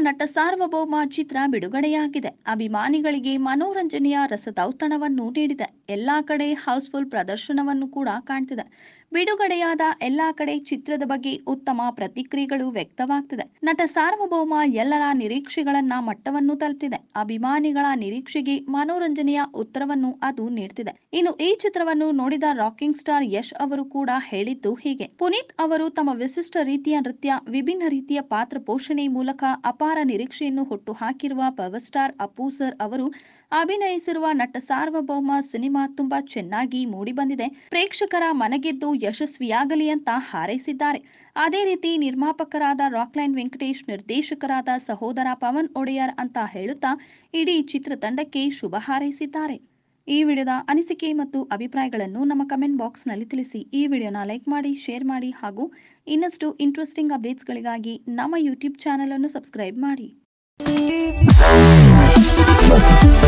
ನಟ ಸಾರ್ವಭೌಮ ಚಿತ್ರ ಬಿಡುಗಡೆಯಾಗಿದೆ ಅಭಿಮಾನಿಗಳಿಗೆ ಮನೋರಂಜನೆಯ ರಸದೌತಣವನ್ನು ನೀಡಿದೆ ಎಲ್ಲಾ ಕಡೆ ಹೌಸ್ಫುಲ್ ಪ್ರದರ್ಶನವನ್ನು ಕೂಡ ಕಾಣ್ತಿದೆ ಬಿಡುಗಡೆಯಾದ ಎಲ್ಲಾ ಕಡೆ ಚಿತ್ರದ ಬಗ್ಗೆ ಉತ್ತಮ ಪ್ರತಿಕ್ರಿಯೆಗಳು ವ್ಯಕ್ತವಾಗ್ತಿದೆ ನಟ ಸಾರ್ವಭೌಮ ಎಲ್ಲರ ನಿರೀಕ್ಷೆಗಳನ್ನ ಮಟ್ಟವನ್ನು ತಲುಪಿದೆ ಅಭಿಮಾನಿಗಳ ನಿರೀಕ್ಷೆಗೆ ಮನೋರಂಜನೆಯ ಉತ್ತರವನ್ನು ಅದು ನೀಡ್ತಿದೆ ಇನ್ನು ಈ ಚಿತ್ರವನ್ನು ನೋಡಿದ ರಾಕಿಂಗ್ ಸ್ಟಾರ್ ಯಶ್ ಅವರು ಕೂಡ ಹೇಳಿದ್ದು ಹೀಗೆ ಪುನೀತ್ ಅವರು ತಮ್ಮ ವಿಶಿಷ್ಟ ರೀತಿಯ ನೃತ್ಯ ವಿಭಿನ್ನ ರೀತಿಯ ಪಾತ್ರ ಪೋಷಣೆ ಮೂಲಕ ಅಪಾರ ನಿರೀಕ್ಷೆಯನ್ನು ಹುಟ್ಟು ಹಾಕಿರುವ ಪವರ್ ಸ್ಟಾರ್ ಅಪ್ಪು ಸರ್ ಅವರು ಅಭಿನಯಿಸಿರುವ ನಟ ಸಾರ್ವಭೌಮ ಸಿನಿಮಾ ತುಂಬಾ ಚೆನ್ನಾಗಿ ಮೂಡಿಬಂದಿದೆ ಪ್ರೇಕ್ಷಕರ ಮನಗೆದ್ದು ಯಶಸ್ವಿಯಾಗಲಿ ಅಂತ ಹಾರೈಸಿದ್ದಾರೆ ಅದೇ ರೀತಿ ನಿರ್ಮಾಪಕರಾದ ರಾಕ್ಲೈನ್ ವೆಂಕಟೇಶ್ ನಿರ್ದೇಶಕರಾದ ಸಹೋದರ ಪವನ್ ಒಡೆಯರ್ ಅಂತ ಹೇಳುತ್ತಾ ಇಡೀ ಚಿತ್ರತಂಡಕ್ಕೆ ಶುಭ ಹಾರೈಸಿದ್ದಾರೆ ಈ ವಿಡಿಯೋದ ಅನಿಸಿಕೆ ಮತ್ತು ಅಭಿಪ್ರಾಯಗಳನ್ನು ನಮ್ಮ ಕಮೆಂಟ್ ಬಾಕ್ಸ್ನಲ್ಲಿ ತಿಳಿಸಿ ಈ ವಿಡಿಯೋನ ಲೈಕ್ ಮಾಡಿ ಶೇರ್ ಮಾಡಿ ಹಾಗೂ ಇನ್ನಷ್ಟು ಇಂಟ್ರೆಸ್ಟಿಂಗ್ ಅಪ್ಡೇಟ್ಸ್ಗಳಿಗಾಗಿ ನಮ್ಮ ಯೂಟ್ಯೂಬ್ ಚಾನಲ್ ಅನ್ನು ಸಬ್ಸ್ಕ್ರೈಬ್ ಮಾಡಿ